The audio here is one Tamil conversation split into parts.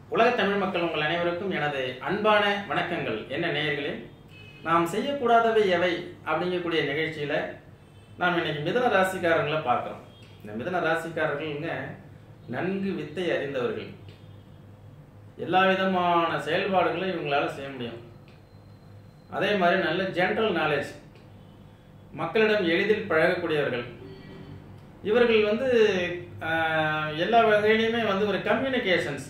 உலக தமிழ் மக்கள் உங்கள் அனைவருக்கும் எனது அன்பான வணக்கங்கள் என்ன நேயர்களே நாம் செய்யக்கூடாதவை எவை அப்படிங்கக்கூடிய நிகழ்ச்சியில நாம் இன்னைக்கு மிதன ராசிக்காரர்களை பார்க்குறோம் இந்த மிதன ராசிக்காரர்கள்ங்க நன்கு வித்தை அறிந்தவர்கள் எல்லா விதமான செயல்பாடுகளும் இவங்களால செய்ய முடியும் அதே மாதிரி நல்ல ஜென்ரல் நாலேஜ் மக்களிடம் எளிதில் பழகக்கூடியவர்கள் இவர்கள் வந்து ஆஹ், எல்லா வகையிலையுமே வந்து ஒரு கம்யூனிகேஷன்ஸ்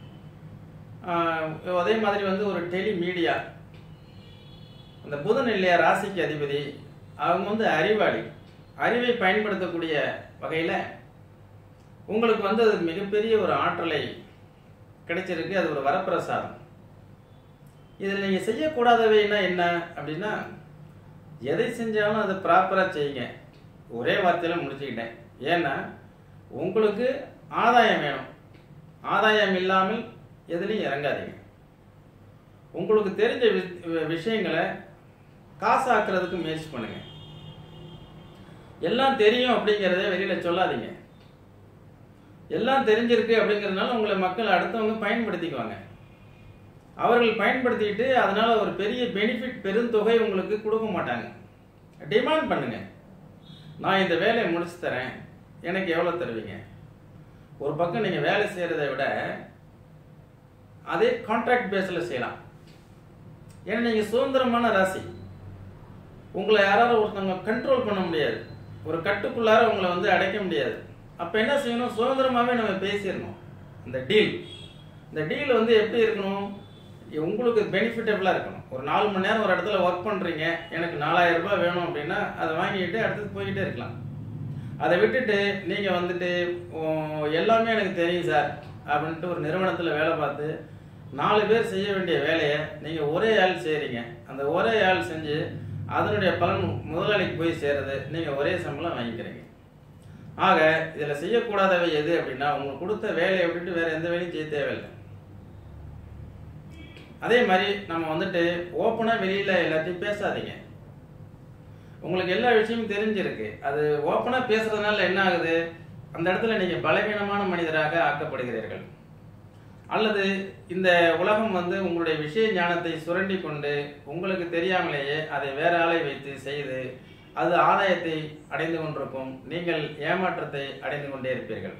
அதே மாதிரி வந்து ஒரு டெலி மீடியா அந்த புதன் இல்லையா ராசிக்கு அதிபதி அவங்க வந்து அறிவாளி அறிவை பயன்படுத்தக்கூடிய வகையில் உங்களுக்கு வந்து அது மிகப்பெரிய ஒரு ஆற்றலை கிடைச்சிருக்கு அது ஒரு வரப்பிரசாதம் இதில் நீங்கள் செய்யக்கூடாதவைன்னா என்ன அப்படின்னா எதை செஞ்சாலும் அதை ப்ராப்பராக செய்யுங்க ஒரே வார்த்தையில் முடிச்சுக்கிட்டேன் ஏன்னா உங்களுக்கு ஆதாயம் வேணும் ஆதாயம் இல்லாமல் எதுலையும் இறங்காதீங்க உங்களுக்கு தெரிஞ்ச வி- விஷயங்களை காசாக்குறதுக்கு முயற்சி பண்ணுங்க எல்லாம் தெரியும் அப்படிங்கிறத வெளியில சொல்லாதீங்க எல்லாம் தெரிஞ்சிருக்கு அப்படிங்கிறதுனால உங்களை மக்கள் அடுத்தவங்க பயன்படுத்திக்குவாங்க அவர்கள் பயன்படுத்திக்கிட்டு அதனால ஒரு பெரிய பெனிஃபிட் பெருந்தொகை உங்களுக்கு கொடுக்க மாட்டாங்க டிமாண்ட் பண்ணுங்க நான் இந்த வேலையை முடிச்சு தரேன் எனக்கு எவ்வளோ தருவீங்க ஒரு பக்கம் நீங்கள் வேலை செய்கிறத விட அதே கான்ட்ராக்ட் பேஸில் செய்யலாம் ஏன்னா நீங்கள் சுதந்திரமான ராசி உங்களை யாராவது ஒருத்தவங்க கண்ட்ரோல் பண்ண முடியாது ஒரு கட்டுக்குள்ளார உங்களை வந்து அடைக்க முடியாது அப்போ என்ன செய்யணும் சுதந்திரமாகவே நம்ம பேசிடணும் இந்த டீல் இந்த டீல் வந்து எப்படி இருக்கணும் உங்களுக்கு பெனிஃபிட்டபிளாக இருக்கணும் ஒரு நாலு மணி நேரம் ஒரு இடத்துல ஒர்க் பண்ணுறீங்க எனக்கு நாலாயிரம் ரூபாய் வேணும் அப்படின்னா அதை வாங்கிட்டு அடுத்தது போய்கிட்டே இருக்கலாம் அதை விட்டுட்டு நீங்கள் வந்துட்டு ஓ, எல்லாமே எனக்கு தெரியும் சார் அப்படின்ட்டு ஒரு நிறுவனத்தில் வேலை பார்த்து நாலு பேர் செய்ய வேண்டிய வேலையை நீங்கள் ஒரே ஆள் செய்கிறீங்க அந்த ஒரே ஆள் செஞ்சு அதனுடைய பலன் முதலாளிக்கு போய் சேருது நீங்கள் ஒரே சம்பளம் வாங்கிக்கிறீங்க ஆக இதில் செய்யக்கூடாதவை எது அப்படின்னா உங்களுக்கு கொடுத்த வேலையை விட்டுட்டு வேற எந்த வேலையும் செய்ய தேவையில்லை அதே மாதிரி நம்ம வந்துட்டு ஓப்பனாக வெளியில் எல்லாத்தையும் பேசாதீங்க உங்களுக்கு எல்லா விஷயமும் தெரிஞ்சிருக்கு அது ஓப்பனாக பேசுறதுனால என்ன ஆகுது அந்த இடத்துல நீங்கள் பலவீனமான மனிதராக ஆக்கப்படுகிறீர்கள் அல்லது இந்த உலகம் வந்து உங்களுடைய விஷய ஞானத்தை சுரண்டி கொண்டு உங்களுக்கு தெரியாமலேயே அதை வேற ஆளை வைத்து செய்து அது ஆதாயத்தை அடைந்து கொண்டிருக்கும் நீங்கள் ஏமாற்றத்தை அடைந்து கொண்டே இருப்பீர்கள்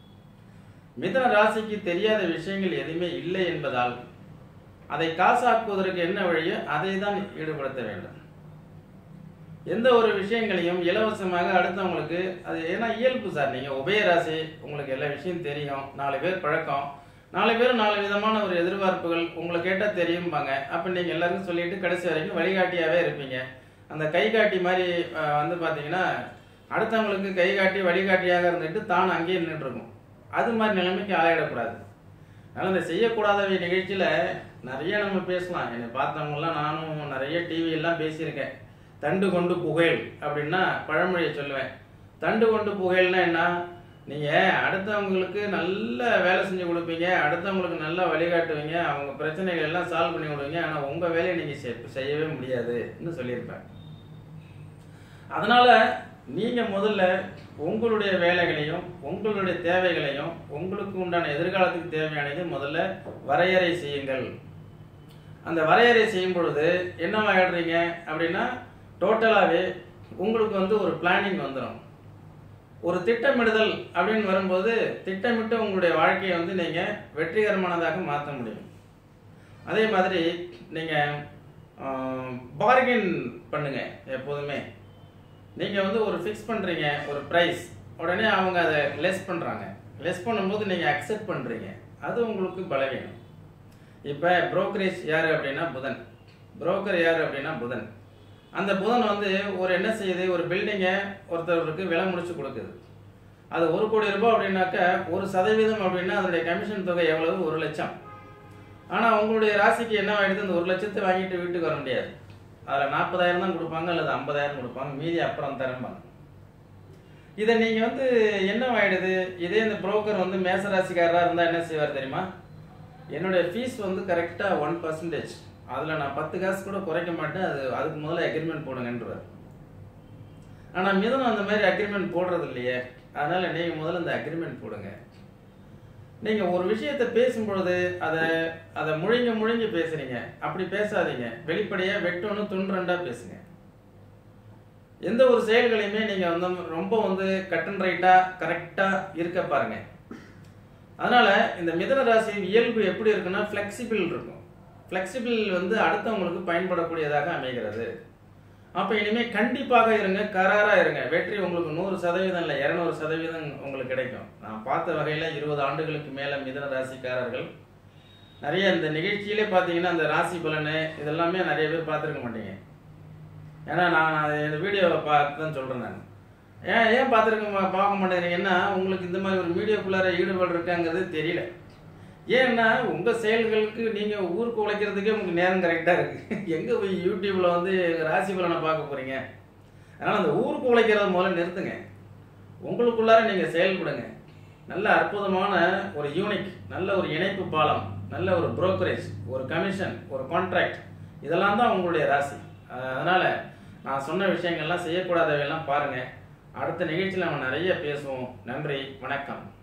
மிதன ராசிக்கு தெரியாத விஷயங்கள் எதுவுமே இல்லை என்பதால் அதை காசாக்குவதற்கு என்ன வழியோ அதை தான் ஈடுபடுத்த வேண்டும் எந்த ஒரு விஷயங்களையும் இலவசமாக அடுத்தவங்களுக்கு அது ஏன்னா இயல்பு சார் நீங்கள் உபயராசி உங்களுக்கு எல்லா விஷயம் தெரியும் நாலு பேர் பழக்கம் நாலு பேரும் நாலு விதமான ஒரு எதிர்பார்ப்புகள் உங்களை கேட்டால் தெரியும்பாங்க அப்போ நீங்கள் எல்லாருக்கும் சொல்லிட்டு கடைசி வரைக்கும் வழிகாட்டியாகவே இருப்பீங்க அந்த கை காட்டி மாதிரி அஹ், வந்து பார்த்தீங்கன்னா அடுத்தவங்களுக்கு கை காட்டி வழிகாட்டியாக இருந்துட்டு தான் அங்கேயே நின்றுட்டு இருக்கும் அது மாதிரி நிலைமைக்கு ஆளாயிடக்கூடாது அதனால் இந்த செய்யக்கூடாதவை நிகழ்ச்சியில் நிறைய நம்ம பேசலாம் என்னை பார்த்தவங்கலாம் நானும் நிறைய டிவி எல்லாம் பேசியிருக்கேன் தண்டு கொண்டு புகழ் அப்படின்னா பழமொழியை சொல்லுவேன் தண்டு கொண்டு புகழ்னா என்ன நீங்கள் அடுத்தவங்களுக்கு நல்ல வேலை செஞ்சு கொடுப்பீங்க அடுத்தவங்களுக்கு நல்லா வழிகாட்டுவீங்க அவங்க பிரச்சனைகள் எல்லாம் சால்வ் பண்ணி விடுவீங்க ஆனால் உங்கள் வேலையை நீங்கள் செய்யவே முடியாதுன்னு சொல்லியிருப்பேன் அதனால நீங்க முதல்ல உங்களுடைய வேலைகளையும் உங்களுடைய தேவைகளையும் உங்களுக்கு உண்டான எதிர்காலத்துக்கு தேவையானதை முதல்ல வரையறை செய்யுங்கள் அந்த வரையறை செய்யும் பொழுது என்னவாயிடுறீங்க அப்படின்னா டோட்டலாகவே உங்களுக்கு வந்து ஒரு பிளானிங் வந்துடும் ஒரு திட்டமிடுதல் அப்படின்னு வரும்போது திட்டமிட்டு உங்களுடைய வாழ்க்கையை வந்து நீங்கள் வெற்றிகரமானதாக மாற்ற முடியும் அதே மாதிரி நீங்கள் பார்கென் பண்ணுங்க எப்போதுமே நீங்கள் வந்து ஒரு ஃபிக்ஸ் பண்ணுறீங்க ஒரு ப்ரைஸ் உடனே அவங்க அதை லெஸ் பண்ணுறாங்க லெஸ் பண்ணும்போது நீங்கள் அக்செப்ட் பண்ணுறீங்க அது உங்களுக்கு பலவீனம் இப்போ brokerage யார் அப்படின்னா புதன் புரோக்கர் யார் அப்படின்னா புதன் அந்த புதன் வந்து ஒரு என்ன செய்யுது ஒரு பில்டிங்கை ஒருத்தருக்கு விலை முடிச்சு கொடுக்குது அது ஒரு கோடி ரூபாய் அப்படின்னாக்க ஒரு சதவீதம் அப்படின்னா அதனுடைய கமிஷன் தொகை எவ்வளவு ஒரு லட்சம் ஆனால் உங்களுடைய ராசிக்கு என்ன ஆயிடுது அந்த ஒரு லட்சத்தை வாங்கிட்டு வீட்டுக்கு வர முடியாது அதில் நாற்பதாயிரம் தான் கொடுப்பாங்க அல்லது ஐம்பதாயிரம் கொடுப்பாங்க மீதி அப்புறம் தரம்பாங்க இதை நீங்கள் வந்து என்ன ஆயிடுது இதே இந்த புரோக்கர் வந்து மேசராசிக்காரராக இருந்தால் என்ன செய்வார் தெரியுமா என்னுடைய ஃபீஸ் வந்து கரெக்டாக ஒன் பர்சன்டேஜ் அதில் நான் பத்து காசு கூட குறைக்க மாட்டேன் அது அதுக்கு முதல்ல அக்ரிமெண்ட் போடுங்கன்றவர் ஆனால் மிதனம் அந்த மாதிரி அக்ரிமெண்ட் போடுறது இல்லையே அதனால் நீங்கள் முதல்ல இந்த அக்ரிமெண்ட் போடுங்க நீங்கள் ஒரு விஷயத்தை பேசும்பொழுது அதை அதை முழுங்க முழுங்கி பேசுறீங்க அப்படி பேசாதீங்க வெளிப்படையாக வெட்டொன்று துண்டு பேசுங்க எந்த ஒரு செயல்களையுமே நீங்கள் வந்து ரொம்ப வந்து கட் அண்ட் ரைட்டாக கரெக்டாக இருக்க பாருங்க அதனால இந்த மிதன ராசி இயல்பு எப்படி இருக்குன்னா ஃப்ளெக்சிபிள் இருக்கும் ஃப்ளெக்சிபிள் வந்து அடுத்தவங்களுக்கு பயன்படக்கூடியதாக அமைகிறது அப்போ இனிமேல் கண்டிப்பாக இருங்க கராராக இருங்க வெற்றி உங்களுக்கு நூறு சதவீதம் இல்லை இரநூறு சதவீதம் உங்களுக்கு கிடைக்கும் நான் பார்த்த வகையில் இருபது ஆண்டுகளுக்கு மேலே மிதன ராசிக்காரர்கள் நிறைய இந்த நிகழ்ச்சியிலே பார்த்தீங்கன்னா அந்த ராசி பலனு இதெல்லாமே நிறைய பேர் பார்த்துருக்க மாட்டீங்க ஏன்னா நான் அது இந்த வீடியோவை பார்த்து தான் சொல்கிறேன் நான் ஏன் ஏன் பார்த்துருக்க பார்க்க மாட்டேங்கிறீங்கன்னா உங்களுக்கு இந்த மாதிரி ஒரு மீடியோக்குள்ளார ஈடுபாடு இருக்காங்கிறது தெரியல ஏன்னா உங்கள் செயல்களுக்கு நீங்கள் ஊருக்கு உழைக்கிறதுக்கே உங்களுக்கு நேரம் கரெக்டாக இருக்குது எங்கே போய் யூடியூப்பில் வந்து ராசி பலனை பார்க்க போகிறீங்க அதனால் அந்த ஊருக்கு உழைக்கிறத முதல்ல நிறுத்துங்க உங்களுக்குள்ளார நீங்கள் செயல்படுங்க நல்ல அற்புதமான ஒரு யூனிக் நல்ல ஒரு இணைப்பு பாலம் நல்ல ஒரு brokerage ஒரு கமிஷன் ஒரு கான்ட்ராக்ட் இதெல்லாம் தான் உங்களுடைய ராசி அஹ் அதனால நான் சொன்ன விஷயங்கள்லாம் செய்யக்கூடாதவையெல்லாம் பாருங்க அடுத்த நிகழ்ச்சியில் நம்ம நிறைய பேசுவோம் நன்றி வணக்கம்